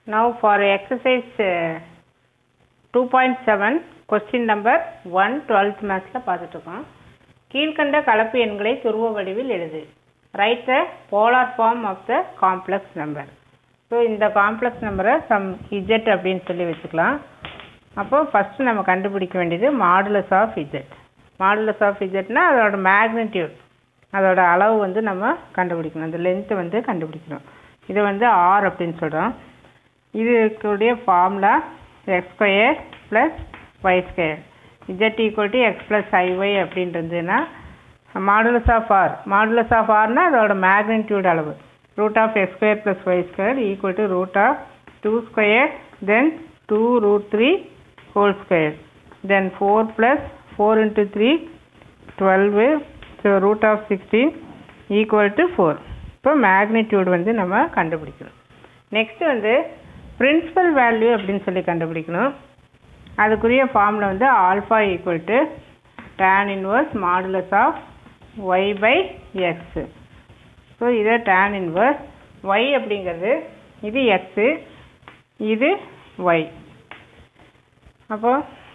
Now for exercise uh, 2.7 question number 1 12th mathsல பார்த்துட்டு இருக்கோம் கீழ்கண்ட கலப்பு எண்களை துருவ வடிவில் எழுது write the polar form of the complex number so இந்த காம்ப்ளெக்ஸ் நம்பரை சம் இஜெட் அப்படின்னு சொல்லி வச்சுக்கலாம் அப்போ ஃபஸ்ட்டு நம்ம கண்டுபிடிக்க வேண்டியது modulus of Z modulus of இஜெட்னா அதோட மேக்னிடியூட் அதோட அளவு வந்து நம்ம கண்டுபிடிக்கணும் அந்த லென்த்து வந்து கண்டுபிடிக்கணும் இது வந்து ஆர் அப்படின்னு சொல்கிறோம் இதுக்குடைய formula X square plus Y square Z equal to X plus I Y அப்படின்றதுன்னா modulus of R modulus of ஆர்னா அதோட மேக்னிடியூட் அளவு root of X square plus Y square equal to root of two square then two root three whole square then four plus four into three twelve so root of sixteen equal to four இப்போ magnitude வந்து நம்ம கண்டுபிடிக்கணும் next வந்து principal value அப்படின்னு சொல்லி கண்டுபிடிக்கணும் அதுக்குரிய ஃபார்மில் வந்து alpha equal to tan inverse modulus of Y by X so இதை டேன் இன்வர்ஸ் ஒய் அப்படிங்கிறது இது எக்ஸு இது ஒய் அப்போ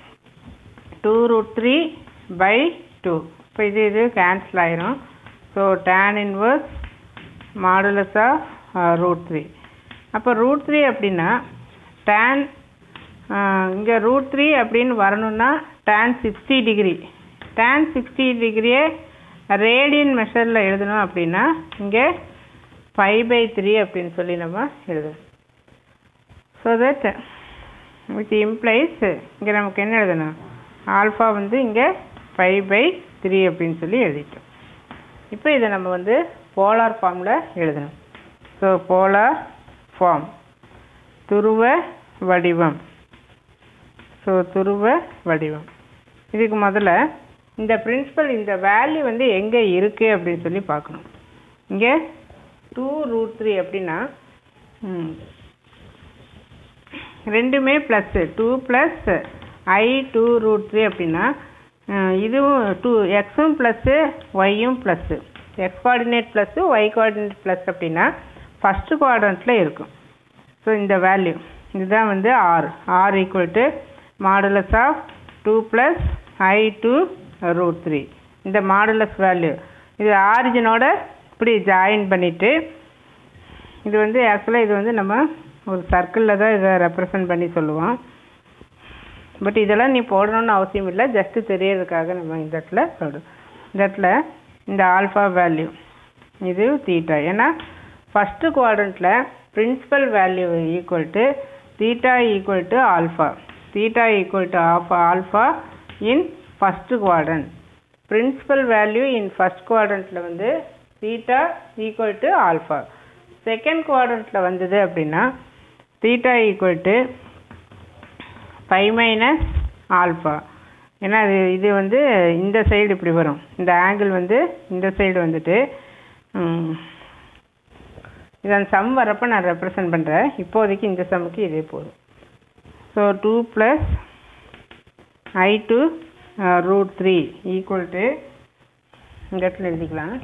two root three by two இப்போ இது இது கேன்சல் ஆயிரும் so tan inverse modulus of root three அப்போ ரூட் த்ரீ அப்படின்னா டேன் இங்கே ரூட் த்ரீ அப்படின்னு வரணும்னா tan sixty degree tan sixty டிகிரியே ரேடியன் மெஷரில் எழுதணும் அப்படின்னா இங்கே ஃபைவ் பை த்ரீ அப்படின்னு சொல்லி நம்ம எழுதணும் ஸோ தட் வித் இம்ப்ளைஸ் இங்கே நமக்கு என்ன எழுதணும் ஆல்ஃபா வந்து இங்கே ஃபைவ் பை த்ரீ அப்படின்னு சொல்லி எழுதிட்டோம் இப்போ இதை நம்ம வந்து போலார் ஃபார்மில் எழுதணும் ஸோ போலார் ஃபார்ம் துருவ வடிவம் ஸோ துருவ வடிவம் இதுக்கு முதல்ல இந்த பிரின்சிபல் இந்த வேல்யூ வந்து எங்கே இருக்குது அப்படின்னு சொல்லி பார்க்கணும் இங்கே டூ ரூட் த்ரீ அப்படின்னா ரெண்டுமே ப்ளஸ்ஸு டூ ப்ளஸ் ஐ டூ ரூட் த்ரீ அப்படின்னா இதுவும் டூ எக்ஸும் ப்ளஸ்ஸு ஒய்யும் plus X coordinate plus Y coordinate plus அப்படின்னா ஃபஸ்ட்டு குவாட்ரண்ட்டில் இருக்கும் ஸோ இந்த வேல்யூ இதுதான் வந்து R R equal to modulus of two plus I two root three இந்த மாடுலஸ் வேல்யூ இது ஆரிஜினோட இப்படி ஜாயின் பண்ணிவிட்டு இது வந்து ஆக்சுவலாக இது வந்து நம்ம ஒரு சர்க்கிளில் தான் இதை ரெப்ரசன்ட் பண்ணி சொல்லுவோம் பட் இதெல்லாம் நீ போடணும்னு அவசியம் இல்லை ஜஸ்ட்டு தெரியறதுக்காக நம்ம இந்த இடத்துல சொல்கிறோம் இந்த இடத்துல இந்த ஆல்ஃபா வேல்யூ இது தீட்டா ஏன்னா ஃபஸ்ட்டு குவாட்ரண்ட்டில் principal value equal to theta equal to alpha theta equal to alpha alpha in first quadrant principal value in first குவாட்ரண்ட்டில் வந்து theta equal to alpha second குவாட்ரண்ட்டில் வந்தது அப்படின்னா theta equal to five minus alpha ஏன்னா அது இது வந்து இந்த சைடு இப்படி வரும் இந்த ஆங்கிள் வந்து இந்த சைடு வந்துட்டு இதன் சம் வரப்போ நான் ரெப்ரசன்ட் பண்ணுறேன் இப்போதைக்கு இந்த சம்முக்கு இதே போதும் so two plus I two root three equal to இந்த இடத்துல எழுதிக்கலாம்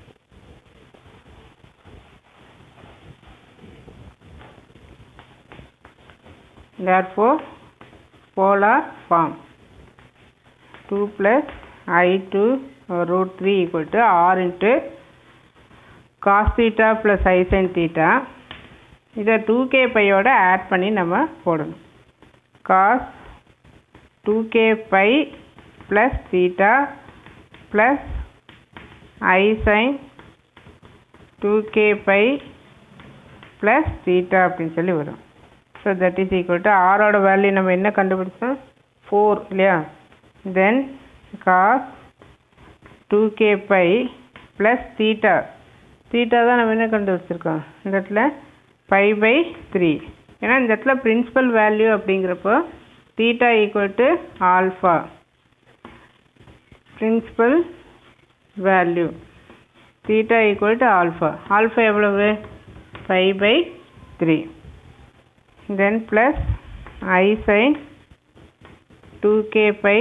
therefore polar form 2 plus i2 root 3 equal to r into cos theta plus i sin theta இதை டூ கே பையோட ஆட் பண்ணி நம்ம போடணும் cos two k pi plus theta plus i sine two k pi plus theta அப்படின்னு சொல்லி வரும் so that is equal to ஆரோட value நம்ம என்ன கண்டுபிடிச்சோம் ஃபோர் இல்லையா then cos two k pi plus theta theta தான் நம்ம என்ன கண்டுபிடிச்சிருக்கோம் இந்த இடத்துல ஃபைவ் பை த்ரீ ஏன்னா இந்த இடத்துல பிரின்சிபல் வேல்யூ அப்படிங்கிறப்போ theta equal to alpha principal value theta equal to alpha alpha எவ்வளவு five by three then plus i sin 2k pi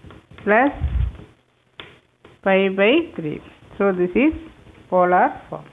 plus pi by 3 so this is polar form